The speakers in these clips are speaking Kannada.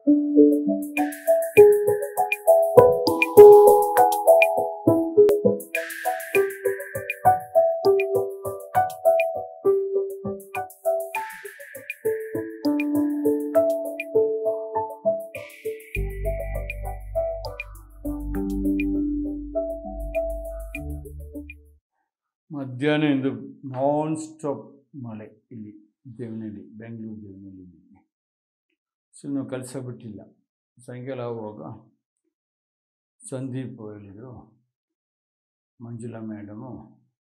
ಮಧ್ಯಾಹ್ನದಿಂದ ನಾನ್ ಸ್ಟಾಪ್ ಮಳೆ ಇಲ್ಲಿ ದೇವನಹಳ್ಳಿ ಬೆಂಗಳೂರು ದೇವನಹಳ್ಳಿ ಸೊ ನಾವು ಕೆಲಸ ಬಿಟ್ಟಿಲ್ಲ ಸಾಯಂಕಾಲ ಆಗುವಾಗ ಸಂದೀಪ್ ಹೇಳಿದರು Manjula madam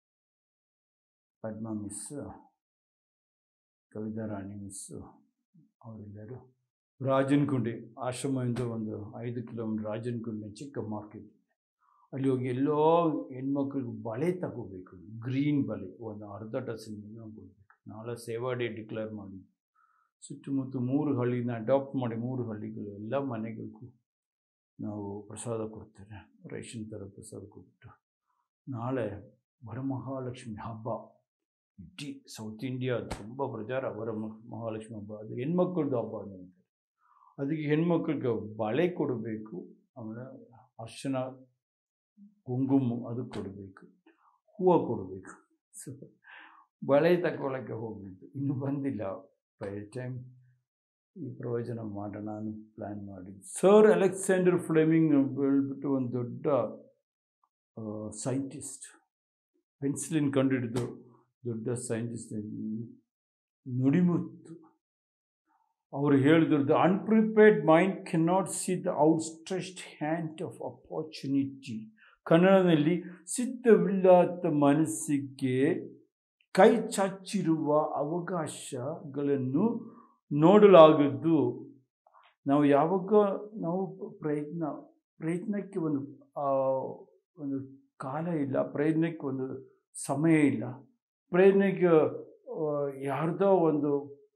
Padma miss Kavitha Rani miss ಅವರೆಲ್ಲರೂ ರಾಜನಕುಂಡಿ ಆಶ್ರಮದಿಂದ ಒಂದು ಐದು ಕಿಲೋಮೀಟ್ರ್ ರಾಜನಕುಂಡಿ ಚಿಕ್ಕ ಮಾರ್ಕೆಟ್ ಅಲ್ಲಿ ಹೋಗಿ ಎಲ್ಲೋ ಹೆಣ್ಮಕ್ಳಿಗೆ ಬಳೆ ತಗೋಬೇಕು ಗ್ರೀನ್ ಬಳೆ ಒಂದು ಅರ್ಧ ಡಸನ್ ಮಿನಿಮಮ್ ಕೊಡಬೇಕು ನಾಳೆ ಸೇವಾ ಡೇ ಡಿಕ್ಲೇರ್ ಮಾಡಿ ಸುತ್ತಮುತ್ತ ಮೂರು ಹಳ್ಳಿನ ಅಡಾಪ್ಟ್ ಮಾಡಿ ಮೂರು ಹಳ್ಳಿಗಳು ಎಲ್ಲ ಮನೆಗಳಿಗೂ ನಾವು ಪ್ರಸಾದ ಕೊಡ್ತೇವೆ ರೇಷನ್ ಥರ ಪ್ರಸಾದ ಕೊಟ್ಟು ನಾಳೆ ವರಮಹಾಲಕ್ಷ್ಮಿ ಹಬ್ಬ ಇಡೀ ಸೌತ್ ಇಂಡಿಯಾ ತುಂಬ ಪ್ರಚಾರ ವರ ಮಹಾಲಕ್ಷ್ಮಿ ಹಬ್ಬ ಅದು ಹೆಣ್ಮಕ್ಳದ್ದು ಹಬ್ಬ ಅದು ಅಂತಾರೆ ಅದಕ್ಕೆ ಹೆಣ್ಮಕ್ಳಿಗೆ ಬಳೆ ಕೊಡಬೇಕು ಆಮೇಲೆ ಅರ್ಶನ ಕುಂಕುಮ ಅದು ಕೊಡಬೇಕು ಹೂವು ಕೊಡಬೇಕು ಸೊ ಬಳೆ ತಗೊಳ್ಳೋಕ್ಕೆ ಹೋಗಬೇಕು ಇನ್ನೂ ಬಂದಿಲ್ಲ ಬೈ ಟೈಮ್ ಈ ಪ್ರವಚನ ಮಾಡೋಣ ಅಂತ ಪ್ಲ್ಯಾನ್ ಮಾಡಿ ಸರ್ ಅಲೆಕ್ಸಾಂಡರ್ ಫ್ಲೆಮಿಂಗ್ ಹೇಳ್ಬಿಟ್ಟು ಒಂದು ದೊಡ್ಡ ಸೈಂಟಿಸ್ಟ್ ಪೆನ್ಸಿಲಿನ್ ಕಂಡುಹಿಡಿದು ದೊಡ್ಡ ಸೈಂಟಿಸ್ಟ್ ನುಡಿಮುತ್ತು ಅವರು ಹೇಳಿದ್ರು the unprepared mind cannot see the outstretched hand of opportunity ಕನ್ನಡದಲ್ಲಿ ಸಿದ್ಧವಿಲ್ಲದ ಮನಸ್ಸಿಗೆ ಕೈ ಚಾಚಿರುವ ಅವಕಾಶಗಳನ್ನು ನೋಡಲಾಗದ್ದು ನಾವು ಯಾವಾಗ ನಾವು ಪ್ರಯತ್ನ ಪ್ರಯತ್ನಕ್ಕೆ ಒಂದು ಒಂದು ಕಾಲ ಇಲ್ಲ ಪ್ರಯತ್ನಕ್ಕೆ ಒಂದು ಸಮಯ ಇಲ್ಲ ಪ್ರಯತ್ನಕ್ಕೆ ಯಾರ್ದೋ ಒಂದು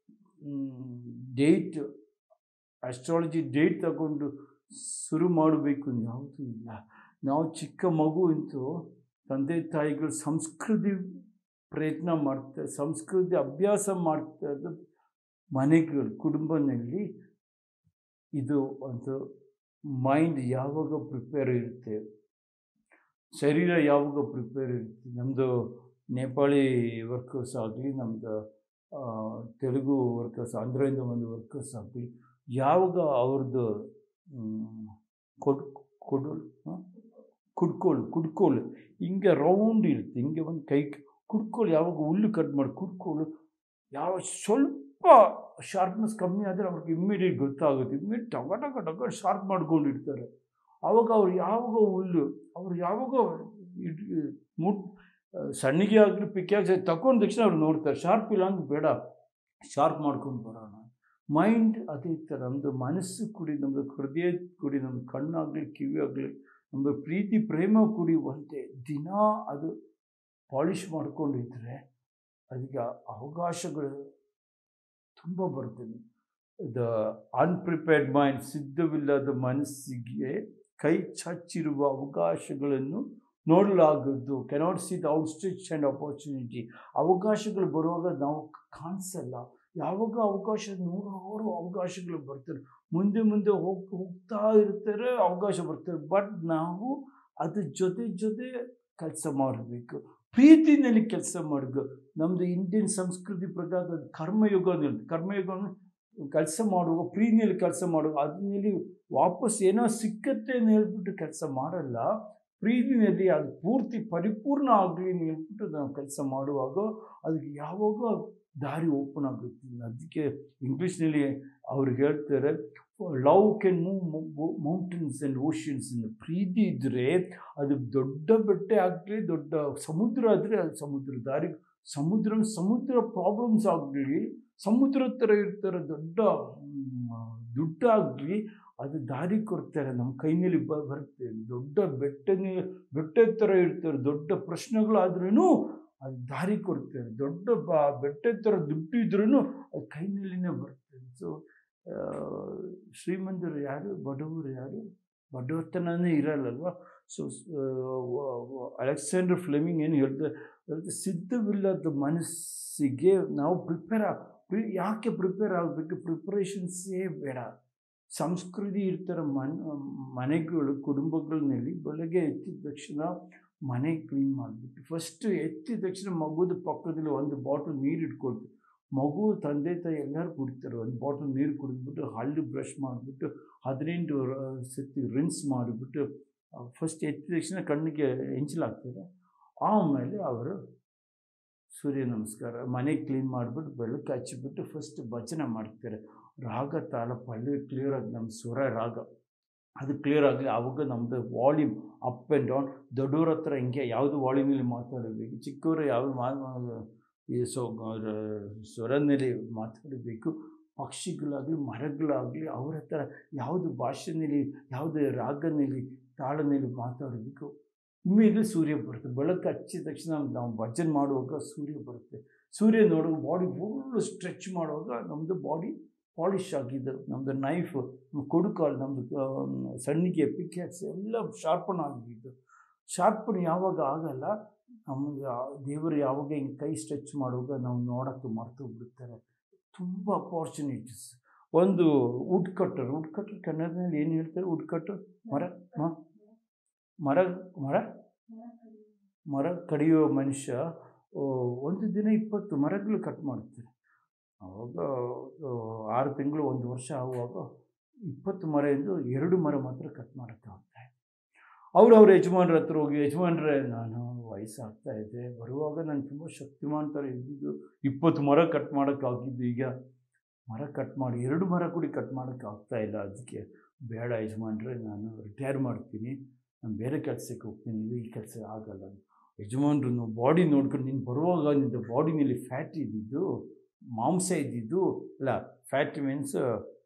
ಡೇಟ್ ಅಸ್ಟ್ರಾಲಜಿ ಡೇಟ್ ತಗೊಂಡು ಶುರು ಮಾಡಬೇಕು ಯಾವುದೂ ಇಲ್ಲ ನಾವು ಚಿಕ್ಕ ಮಗು ಅಂತೂ ತಂದೆ ತಾಯಿಗಳು ಸಂಸ್ಕೃತಿ ಪ್ರಯತ್ನ ಮಾಡ್ತಾರೆ ಸಂಸ್ಕೃತಿ ಅಭ್ಯಾಸ ಮಾಡ್ತಾ ಇರೋದು ಮನೆಗಳು ಕುಟುಂಬದಲ್ಲಿ ಇದು ಒಂದು ಮೈಂಡ್ ಯಾವಾಗ ಪ್ರಿಪೇರ್ ಇರುತ್ತೆ ಶರೀರ ಯಾವಾಗ ಪ್ರಿಪೇರ್ ಇರುತ್ತೆ ನಮ್ಮದು ನೇಪಾಳಿ ವರ್ಕರ್ಸ್ ಆಗಲಿ ನಮ್ಮದು ತೆಲುಗು ವರ್ಕರ್ಸ್ ಆಂಧ್ರದಿಂದ ಒಂದು ವರ್ಕರ್ಸ್ ಆಗಲಿ ಯಾವಾಗ ಅವ್ರದ್ದು ಕೊಡ್ ಕೊಡು ಕುಡ್ಕೋಳು ಕುಡ್ಕೋಳು ಹಿಂಗೆ ರೌಂಡ್ ಇರುತ್ತೆ ಹಿಂಗೆ ಒಂದು ಕೈ ಕುಡ್ಕೋಳು ಯಾವಾಗ ಹುಲ್ಲು ಕಟ್ ಮಾಡಿ ಕುಡ್ಕೋಳು ಯಾವ ಸ್ವಲ್ಪ ಶಾರ್ಪ್ನೆಸ್ ಕಮ್ಮಿ ಆದರೆ ಅವ್ರಿಗೆ ಇಮ್ಮಿಡಿಯೇಟ್ ಗೊತ್ತಾಗುತ್ತೆ ಇಮ್ಮಿಡಿಯೇಟ್ ಟಗ ಟಗ ಟಗ ಶಾರ್ಪ್ ಮಾಡ್ಕೊಂಡಿರ್ತಾರೆ ಆವಾಗ ಅವ್ರು ಯಾವಾಗ ಹುಲ್ಲು ಅವ್ರು ಯಾವಾಗ ಮುಟ್ ಸಣ್ಣಗೆ ಆಗಲಿ ಪಿಕ್ಕೆ ಆಗಲಿ ತಗೊಂಡ ತಕ್ಷಣ ಅವ್ರು ನೋಡ್ತಾರೆ ಶಾರ್ಪ್ ಇಲ್ಲ ಅಂದ್ರೆ ಬೇಡ ಶಾರ್ಪ್ ಮಾಡ್ಕೊಂಡು ಬರೋಣ ಮೈಂಡ್ ಅದೇ ಥರ ನಮ್ಮದು ಮನಸ್ಸು ಕೂಡಿ ನಮ್ಮದು ಹೃದಯ ಕೂಡಿ ನಮ್ಮದು ಕಣ್ಣಾಗಲಿ ಕಿವಿ ಆಗಲಿ ನಮ್ಮದು ಪ್ರೀತಿ ಪ್ರೇಮ ಕೂಡಿ ಒಂದೇ ದಿನ ಅದು ಪಾಲಿಷ್ ಮಾಡ್ಕೊಂಡಿದ್ರೆ ಅದಕ್ಕೆ ಅವಕಾಶಗಳು ತುಂಬ ಬರ್ತದೆ ದ ಅನ್ಪ್ರಿಪೇರ್ಡ್ ಮೈಂಡ್ ಸಿದ್ಧವಿಲ್ಲದ ಮನಸ್ಸಿಗೆ ಕೈ ಚಾಚಿರುವ ಅವಕಾಶಗಳನ್ನು ನೋಡಲಾಗದ್ದು cannot see the outstretched and opportunity ಅವಕಾಶಗಳು ಬರುವಾಗ ನಾವು ಕಾಣಿಸಲ್ಲ ಯಾವಾಗ ಅವಕಾಶ ನೂರಾರು ಅವಕಾಶಗಳು ಬರ್ತಾರೆ ಮುಂದೆ ಮುಂದೆ ಹೋಗಿ ಹೋಗ್ತಾ ಇರ್ತಾರೆ ಅವಕಾಶ ಬರ್ತಾರೆ ಬಟ್ ನಾವು ಅದ್ರ ಜೊತೆ ಜೊತೆ ಕೆಲಸ ಮಾಡಬೇಕು ಪ್ರೀತಿನಲ್ಲಿ ಕೆಲಸ ಮಾಡಬೇಕು ನಮ್ಮದು ಇಂಡಿಯನ್ ಸಂಸ್ಕೃತಿ ಪ್ರಕಾರ ಅದು ಕರ್ಮಯುಗ ಅಂತ ಕರ್ಮಯುಗ ಕೆಲಸ ಮಾಡುವಾಗ ಪ್ರೀತಿಯಲ್ಲಿ ಕೆಲಸ ಮಾಡುವಾಗ ಅದನ್ನಲ್ಲಿ ವಾಪಸ್ ಏನೋ ಸಿಕ್ಕತ್ತೆ ಅಂತ ಹೇಳ್ಬಿಟ್ಟು ಕೆಲಸ ಮಾಡಲ್ಲ ಪ್ರೀತಿನಲ್ಲಿ ಅದು ಪೂರ್ತಿ ಪರಿಪೂರ್ಣ ಆಗಲಿ ಅಂತ ಹೇಳ್ಬಿಟ್ಟು ನಾವು ಕೆಲಸ ಮಾಡುವಾಗ ಅದಕ್ಕೆ ಯಾವಾಗ ದಾರಿ ಓಪನ್ ಆಗುತ್ತೆ ಅದಕ್ಕೆ ಇಂಗ್ಲೀಷ್ನಲ್ಲಿ ಅವ್ರು ಹೇಳ್ತಾರೆ love can move mountains and oceans ಪ್ರೀತಿ ಇದ್ದರೆ ಅದು ದೊಡ್ಡ ಬೆಟ್ಟ ಆಗಲಿ ದೊಡ್ಡ ಸಮುದ್ರ ಆದರೆ ಅದು ಸಮುದ್ರ ದಾರಿ ಸಮುದ್ರ ಸಮುದ್ರ ಪ್ರಾಬ್ಲಮ್ಸ್ ಆಗಲಿ ಸಮುದ್ರ ಥರ ಇರ್ತಾರೆ ದೊಡ್ಡ ದುಡ್ಡಾಗಲಿ ಅದು ದಾರಿ ಕೊಡ್ತಾರೆ ನಮ್ಮ ಕೈನಲ್ಲಿ ಬ ಬರುತ್ತೆ ದೊಡ್ಡ ಬೆಟ್ಟನೇ ಬೆಟ್ಟದ ಥರ ಇರ್ತಾರೆ ದೊಡ್ಡ ಪ್ರಶ್ನೆಗಳಾದ್ರೂ ಅದು ದಾರಿ ಕೊಡ್ತಾರೆ ದೊಡ್ಡ ಬ ಬೆಟ್ಟದ ಥರ ದುಡ್ಡು ಇದ್ರೂ ಅದು ಕೈನಲ್ಲಿನೇ ಬರ್ತದೆ ಸೊ ಶ್ರೀಮಂತರು ಯಾರು ಬಡವರು ಯಾರು ಬಡವತನನೇ ಇರಲ್ಲಲ್ವ ಸೊ ಅಲೆಕ್ಸಾಂಡರ್ ಫ್ಲೆಮಿಂಗ್ ಏನು ಹೇಳ್ತಾರೆ ಸಿದ್ಧವಿಲ್ಲದ ಮನಸ್ಸಿಗೆ ನಾವು ಪ್ರಿಪೇರ್ ಪ್ರಿ ಯಾಕೆ ಪ್ರಿಪೇರ್ ಆಗಬೇಕು ಪ್ರಿಪ್ರೇಷನ್ಸೇ ಬೇಡ ಸಂಸ್ಕೃತಿ ಇರ್ತಾರೆ ಮನ್ ಮನೆಗಳು ಕುಟುಂಬಗಳಲ್ಲಿ ಬೆಳಗ್ಗೆ ಎದ್ದಿದ ತಕ್ಷಣ ಮನೆ ಕ್ಲೀನ್ ಮಾಡಿಬಿಟ್ಟು ಫಸ್ಟ್ ಎತ್ತಿದ ತಕ್ಷಣ ಮಗುದ ಪಕ್ಕದಲ್ಲಿ ಒಂದು ಬಾಟಲ್ ನೀರು ಇಟ್ಕೊಳ್ತು ಮಗು ತಂದೆ ತಾಯಿ ಎಲ್ಲರೂ ಕುಡಿತಾರೆ ಒಂದು ಬಾಟಲ್ ನೀರು ಕುಡಿದ್ಬಿಟ್ಟು ಹಲ್ಲು ಬ್ರಷ್ ಮಾಡಿಬಿಟ್ಟು ಹದಿನೆಂಟು ರ- ಸತಿ ರಿನ್ಸ್ ಮಾಡಿಬಿಟ್ಟು ಫಸ್ಟ್ ಎತ್ತಿದ ತಕ್ಷಣ ಕಣ್ಣಿಗೆ ಹೆಂಚಲಾಗ್ತದೆ ಆಮೇಲೆ ಅವರು ಸೂರ್ಯ ನಮಸ್ಕಾರ ಮನೆ ಕ್ಲೀನ್ ಮಾಡಿಬಿಟ್ಟು ಬೆಳಕು ಹಚ್ಚಿಬಿಟ್ಟು ಫಸ್ಟ್ ಭಜನೆ ಮಾಡ್ತಾರೆ ರಾಗ ತಾಳ ಪಲ್ಲವಿ ಕ್ಲಿಯರ್ ಆಗಿ ನಮ್ಮ ಸ್ವರ ರಾಗ ಅದು ಕ್ಲಿಯರ್ ಆಗಲಿ ಆವಾಗ ನಮ್ಮದು ವಾಲ್ಯೂಮ್ ಅಪ್ ಆ್ಯಂಡ್ ಡೌನ್ ದೊಡ್ಡವ್ರ ಹತ್ರ ಹಿಂಗೆ ಯಾವುದು ವಾಲ್ಯೂಮಲ್ಲಿ ಮಾತಾಡಬೇಕು ಚಿಕ್ಕವರು ಯಾವ ಮಾ ಈ ಸೊ ಸ್ವರನಲ್ಲಿ ಮಾತಾಡಬೇಕು ಪಕ್ಷಿಗಳಾಗಲಿ ಮರಗಳಾಗಲಿ ಅವ್ರ ಹತ್ರ ಯಾವುದು ಭಾಷೆನಲ್ಲಿ ಯಾವುದು ರಾಗನಲ್ಲಿ ತಾಳನಲ್ಲಿ ಮಾತಾಡಬೇಕು ಇಮ್ಮಿಡಿಯೇಟ್ಲಿ ಸೂರ್ಯ ಬರುತ್ತೆ ಬೆಳಕು ಹಚ್ಚಿದ ತಕ್ಷಣ ನಾವು ಭಜನೆ ಮಾಡುವಾಗ ಸೂರ್ಯ ಬರುತ್ತೆ ಸೂರ್ಯ ನೋಡುವಾಗ ಬಾಡಿ ಫುಲ್ಲು ಸ್ಟ್ರೆಚ್ ಮಾಡುವಾಗ ನಮ್ಮದು ಬಾಡಿ ಪಾಲಿಶ್ ಆಗಿದ್ದು ನಮ್ಮದು ನೈಫ್ ಕೊಡುಕಾಲು ನಮ್ಮದು ಸಣ್ಣಿಗೆ ಪಿಕೆಟ್ಸ್ ಎಲ್ಲ ಶಾರ್ಪನ್ ಆಗಿದ್ದು ಶಾರ್ಪನ್ ಯಾವಾಗ ಆಗಲ್ಲ ನಮಗೆ ದೇವರು ಯಾವಾಗ ಹಿಂಗೆ ಕೈ ಸ್ಟ್ರೆಚ್ ಮಾಡುವಾಗ ನಾವು ನೋಡೋಕ್ಕೆ ಮರೆತು ಬಿಡ್ತಾರೆ ತುಂಬ ಅಪಾರ್ಚುನಿಟೀಸ್ ಒಂದು ವುಡ್ ಕಟ್ಟರ್ ವುಡ್ ಕಟ್ಟರ್ ಕನ್ನಡದಲ್ಲಿ ಏನು ಹೇಳ್ತಾರೆ ವುಡ್ ಕಟ್ಟರ್ ಮರ ಮ- ಮರ ಮರ ಮರ ಕಡಿಯುವ ಮನುಷ್ಯ ಆ, ಒಂದು ದಿನ ಇಪ್ಪತ್ತು ಮರಗಳು ಕಟ್ ಮಾಡ್ತಾರೆ ಆವಾಗ ಆ, ಆರು ತಿಂಗಳು ಒಂದು ವರ್ಷ ಆಗುವಾಗ ಇಪ್ಪತ್ತು ಮರ ಎಂದು ಎರಡು ಮರ ಮಾತ್ರ ಕಟ್ ಮಾಡೋಕ್ಕೆ ಆಗ್ತಾ ಇದೆ ಅವ್ರು ಅವ್ರ ಯಜಮಾನ್ರ ಹತ್ರ ಹೋಗಿ ಯಜಮಾನ್ರೆ ನಾನು ವಯಸ್ಸಾಗ್ತಾ ಇದೆ ಬರುವಾಗ ನಾನು ತುಂಬ ಶಕ್ತಿಮಾನ್ ಥರ ಇದ್ದಿದ್ದು ಇಪ್ಪತ್ತು ಮರ ಕಟ್ ಮಾಡೋಕ್ಕಾಗಿದ್ದು ಈಗ ಮರ ಕಟ್ ಮಾಡಿ ಎರಡು ಮರ ಕೂಡ ಕಟ್ ಮಾಡೋಕ್ಕೆ ಆಗ್ತಾ ಇಲ್ಲ ಅದಕ್ಕೆ ಬೇಡ ಯಜಮಾನ್ರೆ ನಾನು ರಿಟೈರ್ ಮಾಡ್ತೀನಿ ನಾನು ಬೇರೆ ಕೆಲಸಕ್ಕೆ ಹೋಗ್ತೀನಿ ಇದು ಈ ಕೆಲಸ ಆಗಲ್ಲ ಯಜಮಾನ್ರು ಬಾಡಿ ನೋಡ್ಕೊಂಡು ನೀನು ಬರುವಾಗ ನಿಂದು ಬಾಡಿನಲ್ಲಿ ಫ್ಯಾಟ್ ಇದ್ದಿದ್ದು ಮಾಂಸ ಇದ್ದಿದ್ದು ಅಲ್ಲ ಫ್ಯಾಟ್ ಮೀನ್ಸ್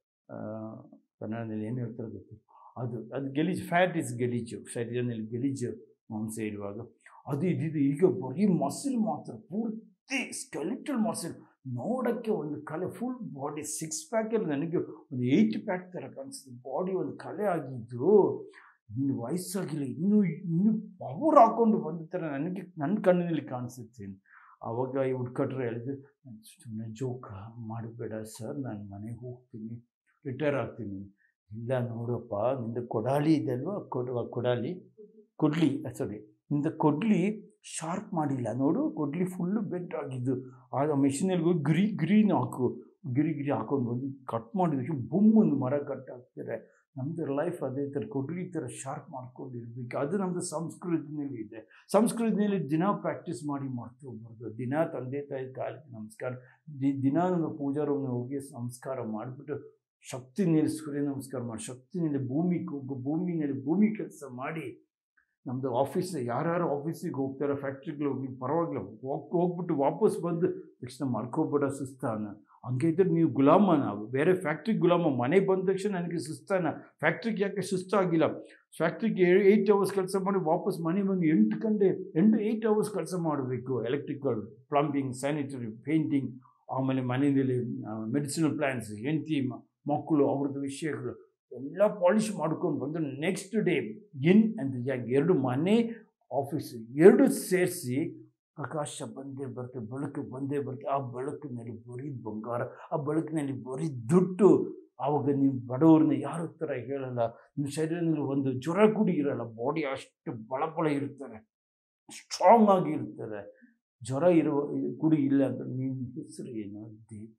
ಕನ್ನಡದಲ್ಲಿ ಏನು ಹೇಳ್ತಾರೆ ಗೊತ್ತಿಲ್ಲ ಅದು ಅದು ಗಲೀಜು ಫ್ಯಾಟ್ ಇಸ್ ಗಲೀಜು ಶರೀರದಲ್ಲಿ ಗಲೀಜು ಮಾಂಸ ಇರುವಾಗ ಅದು ಇದ್ದಿದ್ದು ಈಗ ಬರೀ ಮಸಿಲ್ ಮಾತ್ರ ಪೂರ್ತಿ ಸ್ಕೆಲಿಟಲ್ ಮಸಿಲ್ ನೋಡೋಕ್ಕೆ ಒಂದು ಕಲೆ ಫುಲ್ ಬಾಡಿ ಸಿಕ್ಸ್ ಪ್ಯಾಕಲ್ಲಿ ನನಗೆ ಒಂದು ಏಯ್ಟ್ ಪ್ಯಾಕ್ ಥರ ಕಾಣಿಸುತ್ತೆ ಬಾಡಿ ಒಂದು ಕಲೆ ಆಗಿದ್ದು ನೀನು ವಯಸ್ಸಾಗಿಲ್ಲ ಇನ್ನೂ ಇನ್ನೂ ಪವರ್ ಹಾಕ್ಕೊಂಡು ಬಂದ ಥರ ನನಗೆ ನನ್ನ ಕಣ್ಣಿನಲ್ಲಿ ಕಾಣಿಸುತ್ತೆ ಆವಾಗ ಈ ಹುಡ್ಕಟ್ರು ಹೇಳಿದ್ರು ಸುಮ್ಮನೆ ಜೋಕ ಮಾಡಬೇಡ ಸರ್ ನಾನು ಮನೆಗೆ ಹೋಗ್ತೀನಿ ರಿಟೈರ್ ಆಗ್ತೀನಿ ಇಲ್ಲ ನೋಡಪ್ಪ ನಿಂದು ಕೊಡಾಲಿ ಇದೆ ಅಲ್ವಾ ಕೊಡ ಕೊಡಾಲಿ ಕೊಡ್ಲಿ ಸಾರಿ ನಿಂದು ಕೊಡ್ಲಿ ಶಾರ್ಪ್ ಮಾಡಿಲ್ಲ ನೋಡು ಕೊಡ್ಲಿ ಫುಲ್ಲು ಬೆಂಡ್ ಆಗಿದ್ದು ಆ ಮೆಷಿನಲ್ಲಿ ಹೋಗಿ ಗ್ರೀ ಗ್ರೀನ್ ಹಾಕು ಗಿರಿ ಗಿರಿ ಹಾಕೊಂಡು ಬಂದು ಕಟ್ ಮಾಡಿದಕ್ಕೆ ಬೊಮ್ಮ ಒಂದು ಮರ ಕಟ್ ಹಾಕ್ತಾರೆ ನಮ್ಮದು ಲೈಫ್ ಅದೇ ಥರ ಕೊಡ್ಲಿ ಥರ ಶಾರ್ಪ್ ಮಾಡ್ಕೊಂಡಿರ್ಬೇಕು ಅದು ನಮ್ಮದು ಸಂಸ್ಕೃತಿನಲ್ಲಿ ಇದೆ ಸಂಸ್ಕೃತಿನಲ್ಲಿ ದಿನ ಪ್ರಾಕ್ಟೀಸ್ ಮಾಡಿ ಮಾಡ್ತಾ ಹೋಗ್ಬಾರ್ದು ದಿನ ತಂದೆ ತಾಯಿ ಕಾಲಿಗೆ ನಮಸ್ಕಾರ ದಿ ದಿನ ನಮ್ಮ ಪೂಜಾರೂಮ್ನ ಹೋಗಿ ನಮಸ್ಕಾರ ಮಾಡಿಬಿಟ್ಟು ಶಕ್ತಿನಲ್ಲಿ ಸೂರ್ಯ ನಮಸ್ಕಾರ ಮಾಡಿ ಶಕ್ತಿನಲ್ಲಿ ಭೂಮಿಗೆ ಹೋಗು ಭೂಮಿನಲ್ಲಿ ಭೂಮಿ ಕೆಲಸ ಮಾಡಿ ನಮ್ಮದು ಆಫೀಸ್ ಯಾರ್ಯಾರು ಆಫೀಸಿಗೆ ಹೋಗ್ತಾರೆ ಫ್ಯಾಕ್ಟ್ರಿಗೆ ಹೋಗಿ ಪರವಾಗಿಲ್ಲ ಹೋಗ್ ಹೋಗ್ಬಿಟ್ಟು ವಾಪಸ್ ಬಂದು ತಕ್ಷಣ ಮಾಡ್ಕೋಬೇಡ ಸುಸ್ತಾನ ಹಂಗೆ ಇದ್ರೆ ನೀವು ಗುಲಾಮ ನಾವು ಬೇರೆ ಫ್ಯಾಕ್ಟ್ರಿಗೆ ಗುಲಾಮ ಮನೆಗೆ ಬಂದ ತಕ್ಷಣ ನನಗೆ ಸುಸ್ತಾನ ಫ್ಯಾಕ್ಟ್ರಿಗೆ ಯಾಕೆ ಸುಸ್ತಾಗಿಲ್ಲ ಫ್ಯಾಕ್ಟ್ರಿಗೆ ಏಯ್ಟ್ ಅವರ್ಸ್ ಕೆಲಸ ಮಾಡಿ ವಾಪಸ್ ಮನೆ ಬಂದು ಎಂಟು ಗಂಟೆ ಎಂಟು ಏಯ್ಟ್ ಅವರ್ಸ್ ಕೆಲಸ ಮಾಡಬೇಕು ಎಲೆಕ್ಟ್ರಿಕಲ್ ಪ್ಲಂಬಿಂಗ್ ಸ್ಯಾನಿಟರಿ ಪೇಂಟಿಂಗ್ ಆಮೇಲೆ ಮನೆಯಲ್ಲಿ ಮೆಡಿಸಿನಲ್ ಪ್ಲ್ಯಾನ್ಸ್ ಹೆಂಡತಿ ಮಕ್ಕಳು ಅವ್ರದ್ದು ವಿಷಯಗಳು ಎಲ್ಲ ಪಾಲಿಷ್ ಮಾಡ್ಕೊಂಡು ಬಂದು ನೆಕ್ಸ್ಟ್ ಡೇ ಇನ್ ಅಂತ ಯಾಕೆ ಎರಡು ಮನೆ ಆಫೀಸ್ ಎರಡು ಸೇರಿಸಿ ಪ್ರಕಾಶ ಬಂದೇ ಬರುತ್ತೆ ಬೆಳಕು ಬಂದೇ ಬರುತ್ತೆ ಆ ಬೆಳಕಿನಲ್ಲಿ ಬರೀ ಬಂಗಾರ ಆ ಬೆಳಕಿನಲ್ಲಿ ಬರೀ ದುಡ್ಡು ಆವಾಗ ನೀವು ಬಡವ್ರನ್ನ ಯಾರ ಥರ ಹೇಳಲ್ಲ ನಿಮ್ಮ ಶರೀರದಲ್ಲಿ ಒಂದು ಜ್ವರ ಕೂಡ ಇರಲ್ಲ ಬಾಡಿ ಅಷ್ಟು ಬಳ ಇರ್ತಾರೆ ಸ್ಟ್ರಾಂಗ್ ಆಗಿ ಇರ್ತಾರೆ ಜ್ವರ ಇರುವ ಕುಡಿ ಇಲ್ಲ ಅಂದ್ರೆ ನಿಮ್ಮ ಹೆಸರು ಏನು ದೇವ್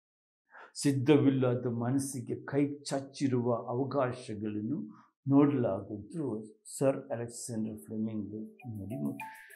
ಸಿದ್ಧವಿಲ್ಲದ ಮನಸ್ಸಿಗೆ ಕೈ ಚಚ್ಚಿರುವ ಅವಕಾಶಗಳನ್ನು ನೋಡಲಾಗುವುದು ಸರ್ ಅಲೆಕ್ಸಾಂಡರ್ ಫ್ಲೆಮಿಂಗ್ ನೋಡಿ